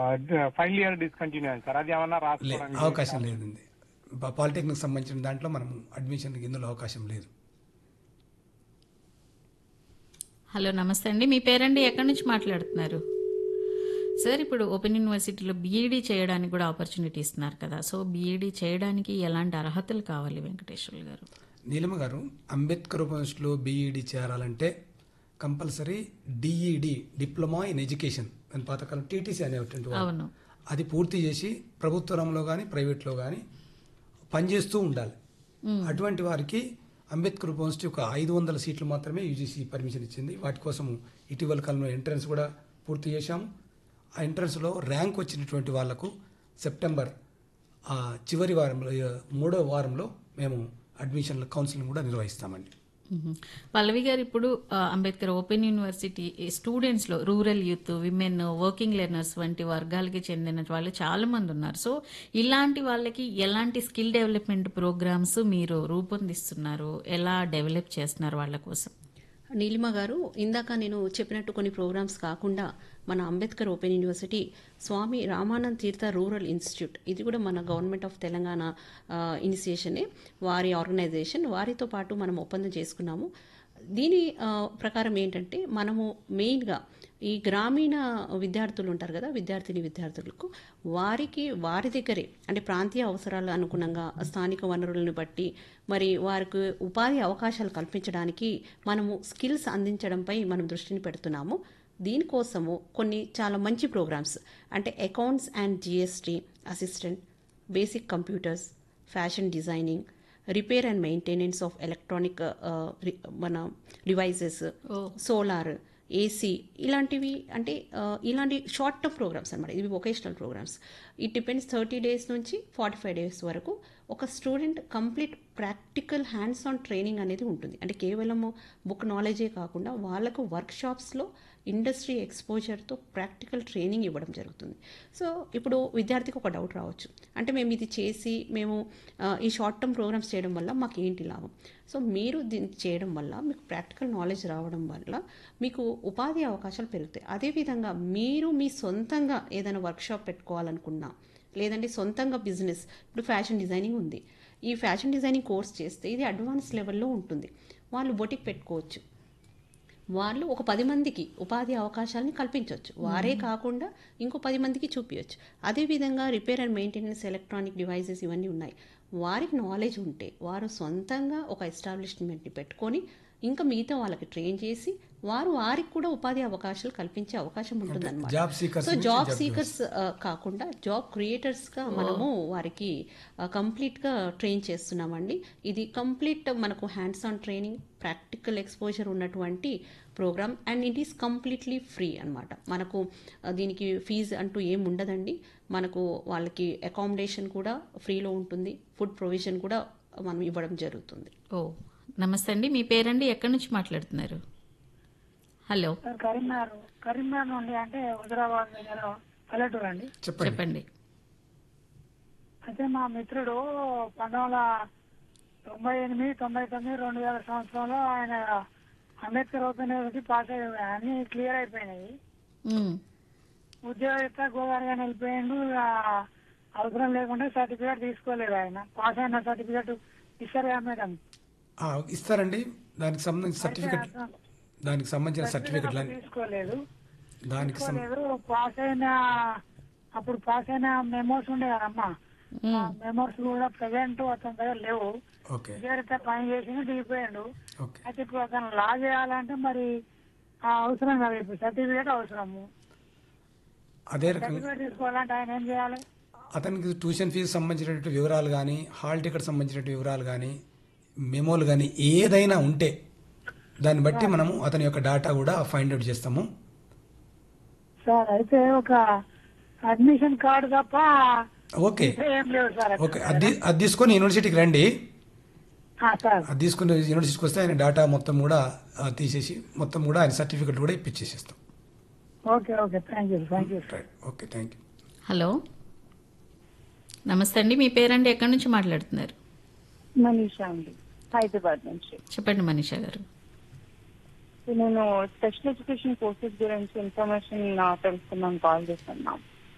Final year discontinue అయింది sir అది ఏమన్నా లే రాసుకోవడానికి అవకాశం లేదండి ప- పాలిటెక్నిక్ సంబంధించిన దాంట్లో మనం అడ్మిషన్ ఇందులో అవకాశం లేదు హలో నమస్తే అండి మీ పేరండి ఎక్కడి నుంచి మాట్లాడుతున్నారు సార్ ఇప్పుడు ఓపెన్ యూనివర్సిటీలో బీఈడీ చేయడానికి కూడా ఆపర్చునిటీ ఇస్తున్నారు కదా సో బీఈడీ చేయడానికి ఎలాంటి అర్హతలు కావాలి వెంకటేశ్వర్ గారు నీలిమ గారు అంబేద్కర్ యూనివర్సిటీలో బీఈడి చేరాలంటే compulsory DEd diploma in education దాని పాతకాలం టీటీసీ అనేటువంటి వాళ్ళు. అవును అది పూర్తి చేసి ప్రభుత్వ రంగంలో కానీ ప్రైవేట్లో కానీ పనిచేస్తూ ఉండాలి అటువంటి వారికి అంబేద్కర్ యూనివర్సిటీ ఒక ఐదు వందల సీట్లు మాత్రమే యూజీసీ పర్మిషన్ ఇచ్చింది వాటి కోసం ఇటీవల కాలంలో ఎంట్రన్స్ కూడా పూర్తి చేశాము ఆ ఎంట్రన్స్లో ర్యాంక్ వచ్చినటువంటి వాళ్లకు సెప్టెంబర్ ఆ చివరి వారంలో ఆ, మూడో వారంలో మేము అడ్మిషన్ల కౌన్సిలింగ్ కూడా నిర్వహిస్తామండి మ్మ్. పల్లవి గారు ఇప్పుడు ఆ, అంబేద్కర్ ఓపెన్ యూనివర్సిటీ స్టూడెంట్స్లో rural youth women working learners వంటి వర్గాలకి చెందిన వాళ్ళు చాలా మంది ఉన్నారు సో ఇలాంటి వాళ్ళకి ఎలాంటి స్కిల్ డెవలప్మెంట్ ప్రోగ్రామ్స్ మీరు రూపొందిస్తున్నారు ఎలా డెవలప్ చేస్తున్నారు వాళ్ళ కోసం నీలిమ గారు ఇందాక నేను చెప్పినట్టు కొన్ని ప్రోగ్రామ్స్ కాకుండా మన Ambedkar open university Swami Ramanand Tirtha rural institute ఇది కూడా మన గవర్నమెంట్ ఆఫ్ తెలంగాణ ఆ, ఇనిషియేషనే వారి ఆర్గనైజేషన్ వారితో పాటు మనం ఒప్పందం చేసుకున్నాము దీని ఆ, ప్రకారం ఏంటంటే మనము మెయిన్గా ఈ గ్రామీణ విద్యార్థులు ఉంటారు కదా విద్యార్థిని విద్యార్థులకు వారికి వారి దగ్గరే అంటే ప్రాంతీయ అవసరాలు అనుగుణంగా స్థానిక వనరులను బట్టి మరి వారికి ఉపాధి అవకాశాలు కల్పించడానికి మనము స్కిల్స్ అందించడంపై మనం దృష్టిని పెడుతున్నాము దీనికోసము కొన్ని చాలా మంచి ప్రోగ్రామ్స్ అంటే accounts and GST assistant basic computers fashion designing repair and maintenance of electronic మన డివైసెస్ సోలార్ ఏసీ ఇలాంటివి అంటే ఆ, ఇలాంటి షార్ట్ టర్మ్ ప్రోగ్రామ్స్ అనమాట ఇవి vocational programmes it depends thirty days నుంచి ఫార్టీ ఫైవ్ డేస్ వరకు ఒక student complete practical hands on training అనేది ఉంటుంది అంటే కేవలము బుక్ నాలెడ్జే కాకుండా వాళ్ళకు వర్క్షాప్స్లో ఇండస్ట్రీ ఎక్స్పోజర్తో ప్రాక్టికల్ ట్రైనింగ్ ఇవ్వడం జరుగుతుంది సో ఇప్పుడు విద్యార్థికి ఒక డౌట్ రావచ్చు అంటే మేము ఇది చేసి మేము ఆ, ఈ షార్ట్ టర్మ్ ప్రోగ్రామ్స్ చేయడం వల్ల మాకు ఏంటి లాభం సో మీరు దీన్ని చేయడం వల్ల మీకు ప్రాక్టికల్ నాలెడ్జ్ రావడం వల్ల మీకు ఉపాధి అవకాశాలు పెరుగుతాయి అదేవిధంగా మీరు మీ సొంతంగా ఏదైనా వర్క్షాప్ పెట్టుకోవాలనుకున్నా లేదంటే సొంతంగా బిజినెస్ ఇప్పుడు ఫ్యాషన్ డిజైనింగ్ ఉంది ఈ ఫ్యాషన్ డిజైనింగ్ కోర్స్ చేస్తే ఇది అడ్వాన్స్ లెవెల్లో ఉంటుంది వాళ్ళు బొటిక్ పెట్టుకోవచ్చు వాళ్ళు ఒక పది మందికి ఉపాధి అవకాశాలని కల్పించవచ్చు వారే కాకుండా ఇంకో పది మందికి చూపించవచ్చు అదేవిధంగా repair and maintenance electronic devices ఇవన్నీ ఉన్నాయి వారికి నాలెడ్జ్ ఉంటే వారు సొంతంగా ఒక ఎస్టాబ్లిష్మెంట్ని పెట్టుకొని ఇంకా మిగతా వాళ్ళకి ట్రైన్ చేసి వారు వారికి కూడా ఉపాధి అవకాశాలు కల్పించే అవకాశం ఉంటుంది job seekers so job seekers కాకుండా జాబ్ క్రియేటర్స్ గా మనము వారికి కంప్లీట్ గా ట్రైన్ చేస్తున్నామండి ఇది కంప్లీట్ మనకు hands on training practical exposure ఉన్నటువంటి programme and it is completely free అన్నమాట మనకు ఆ, దీనికి ఫీజు అంటూ ఏం ఉండదండి మనకు వాళ్ళకి అకామిడేషన్ కూడా ఫ్రీలో ఉంటుంది ఫుడ్ ప్రొవిజన్ కూడా మనం ఇవ్వడం జరుగుతుంది ఓ నమస్తే అండి మీ పేరండి ఎక్కడి నుంచి మాట్లాడుతున్నారు హలో సార్ కరీంనగర్ కరీంనగర్ నుండి అంటే హుజరాబాద్ దగ్గర పల్లెటూరు అండి చెప్పండి చెప్పండి అయితే మా మిత్రుడు పంతొమ్మిది వందల తొంభై ఎనిమిది తొంభై తొమ్మిది రెండు వేల సంవత్సరంలో ఆయన అంబేద్కర్ ఓపెన్ యూనివర్సిటీ పాస్ అయ్యి అన్ని క్లియర్ అయిపోయినాయి మ్మ్. ఉద్యోగరీత్యా గోదావరిగా వెళ్ళిపోయిండు ఇక అవసరం లేకుండా సర్టిఫికేట్ తీసుకోలేదు ఆయన పాస్ అయిన సర్టిఫికేట్ ఇస్తారు కదా మేడం ఆ, ఇస్తారండి దానికి సంబంధించిన సర్టిఫికెట్ దానికి సంబంధించిన సర్టిఫికెట్లు అన్ని తీసుకోలేదు దానికి సం- తీసుకోలేదు పాస్ అయిన అప్పుడు పాస్ అయిన మెమోస్ ఉండే కదమ్మా మెమోస్ కూడా ప్రెసెంట్ అతని దగ్గర లేవు ఓకే ఉద్యోగరీత్యా పని చేసి దిగిపోయాడు ఓకే అయితే ఇప్పుడు అతను లా చేయాలంటే మరి ఆ అవసరం కదా ఇప్పుడు సర్టిఫికేట్ అవసరము అదే రకంగా సర్టిఫికేట్ తీసుకోవాలంటే ఆయన ఏం చేయాలి అతనికి ట్యూషన్ ఫీజు సంబంధించినటువంటి వివరాలు కానీ హాల్ టికెట్ సంబంధించినటువంటి వివరాలు కానీ మెమోలు కానీ ఏదైనా ఉంటే దాన్ని బట్టి మనము అతని యొక్క డేటా కూడా ఫైండ్ అవుట్ చేస్తాము సార్ అయితే ఒక అడ్మిషన్ కార్డు తప్ప ఓకే ఏం లేవు సార్ ఓకే అది అది తీసుకొని యూనివర్సిటీకి రండి ఆ, సార్ అది తీసుకుని యూనివర్సిటీకి వస్తే ఆయన డేటా మొత్తం కూడా ఆ, తీసేసి మొత్తం కూడా ఆయన సర్టిఫికెట్ కూడా ఇప్పించేసేస్తాం okay okay thank you thank you right okay thank you hello నమస్తే అండి మీ పేరండి ఎక్కడి నుంచి మాట్లాడుతున్నారు మనీషా అండి హైదరాబాద్ నుంచి చెప్పండి మనీషా గారు నేను స్పెషల్ ఎడ్యుకేషన్ కోర్సెస్ గురించి ఇన్ఫర్మేషన్ తెలుసుకున్నాను కాల్ చేస్తున్నాను